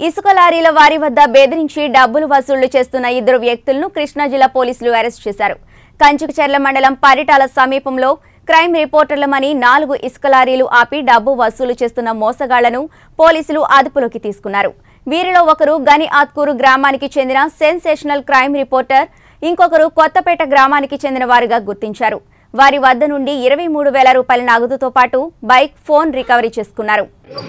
ఇసుక లారీల వారి వద్ద బెదిరించి డబ్బులు వసూళ్లు చేస్తున్న ఇద్దరు వ్యక్తులను కృష్ణా జిల్లా పోలీసులు అరెస్ట్ చేశారు కంచుకచెర్ల మండలం పరిటాల సమీపంలో క్రైమ్ రిపోర్టర్లమని నాలుగు ఇసుక లారీలు ఆపి డబ్బు వసూలు చేస్తున్న మోసగాళ్లను పోలీసులు అదుపులోకి తీసుకున్నారు వీరిలో ఒకరు గని ఆత్కూరు గ్రామానికి చెందిన సెన్సేషనల్ క్రైమ్ రిపోర్టర్ ఇంకొకరు కొత్తపేట గ్రామానికి చెందిన వారుగా గుర్తించారు వారి వద్ద నుండి ఇరవై మూడు వేల రూపాయల నగదుతో పాటు బైక్ ఫోన్ రికవరీ చేసుకున్నారు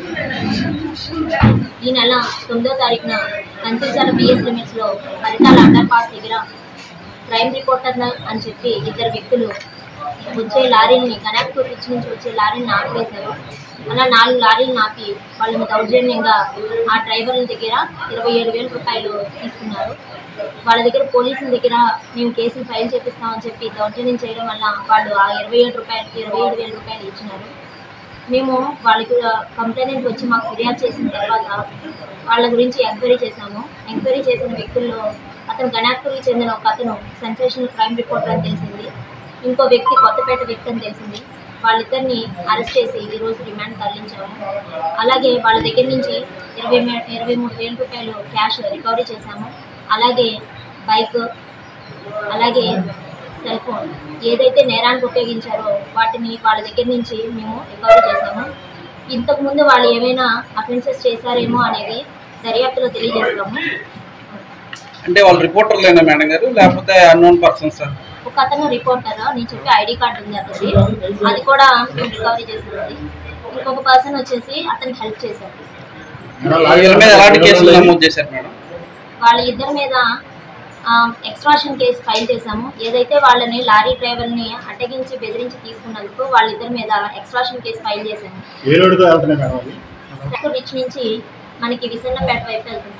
ఈ నెల తొమ్మిదో తారీఖున కంచిచాల బిఎస్ లిమిట్స్ లో పరిటాల అండర్ పాస్ దగ్గర క్రైమ్ రిపోర్టర్ అని చెప్పి ఇద్దరు వ్యక్తులు వచ్చే లారీని కనెక్ట్ పిచ్ నుంచి వచ్చే లారీని ఆపివేశారు అలా నాలుగు లారీలు ఆపి వాళ్ళని దౌర్జన్యంగా ఆ డ్రైవర్ల దగ్గర ఇరవై ఏడు వేల రూపాయలు తీసుకున్నారు వాళ్ళ దగ్గర పోలీసుల దగ్గర మేము కేసులు ఫైల్ చేపిస్తామని చెప్పి దౌర్జన్యం చేయడం వల్ల వాళ్ళు ఆ ఇరవై ఏడు రూపాయలు ఇరవై ఏడు వేల రూపాయలు ఇచ్చినారు మేము వాళ్ళకి కంప్లైంట్ వచ్చి మాకు ఫిర్యాదు చేసిన తర్వాత వాళ్ళ గురించి ఎంక్వైరీ చేశాము ఎంక్వైరీ చేసిన వ్యక్తుల్లో అతను గణాపూర్కి చెందిన ఒక అతను సెన్సేషనల్ క్రైమ్ రిపోర్టర్ అని తెలిసింది ఇంకో వ్యక్తి కొత్తపేట వ్యక్తి అని తెలిసింది వాళ్ళిద్దరిని అరెస్ట్ చేసి ఈరోజు రిమాండ్ తరలించాము అలాగే వాళ్ళ దగ్గర నుంచి ఇరవై మే- ఇరవై మూడు వేల రూపాయలు క్యాష్ రికవరీ చేశాము అలాగే బైక్ అలాగే సెల్ ఫోన్ ఏదైతే నేరానికి ఉపయోగించారో వాటిని వాళ్ళ దగ్గర నుంచి మేము రికవరీ చేశాము ఇంతకు ముందు వాళ్ళు ఏమైనా అఫెన్సెస్ చేశారేమో అనేది దర్యాప్తులో తెలియజేస్తాము అంటే వాళ్ళు రిపోర్టర్లేనా మేడం గారు లేకపోతే అన్నోన్ పర్సన్ సార్ ఒక అతను రిపోర్టర్ నేను చెప్పి ఐడి కార్డు ఉంది అతనికి అది కూడా మేము రికవరీ చేసింది ఇంకొక పర్సన్ వచ్చేసి అతనికి హెల్ప్ చేశారు వీళ్ళ మీద ఎలాంటి కేసులు నమోదు చేశారు మేడం వాళ్ళ ఇద్దరి మీద ఎక్స్ట్రాషన్ కేసు ఫైల్ చేశాము ఏదైతే వాళ్ళని లారీ డ్రైవర్ని అడ్డగించి బెదిరించి తీసుకున్నందుకు వాళ్ళిద్దరి మీద ఎక్స్ట్రాషన్ కేసు ఫైల్ చేశాము ఏ రోడ్డుతో వెళ్తున్నాయి మేడం అది రిచ్ నుంచి మనకి విసన్నపేట వైపు వెళ్తుంది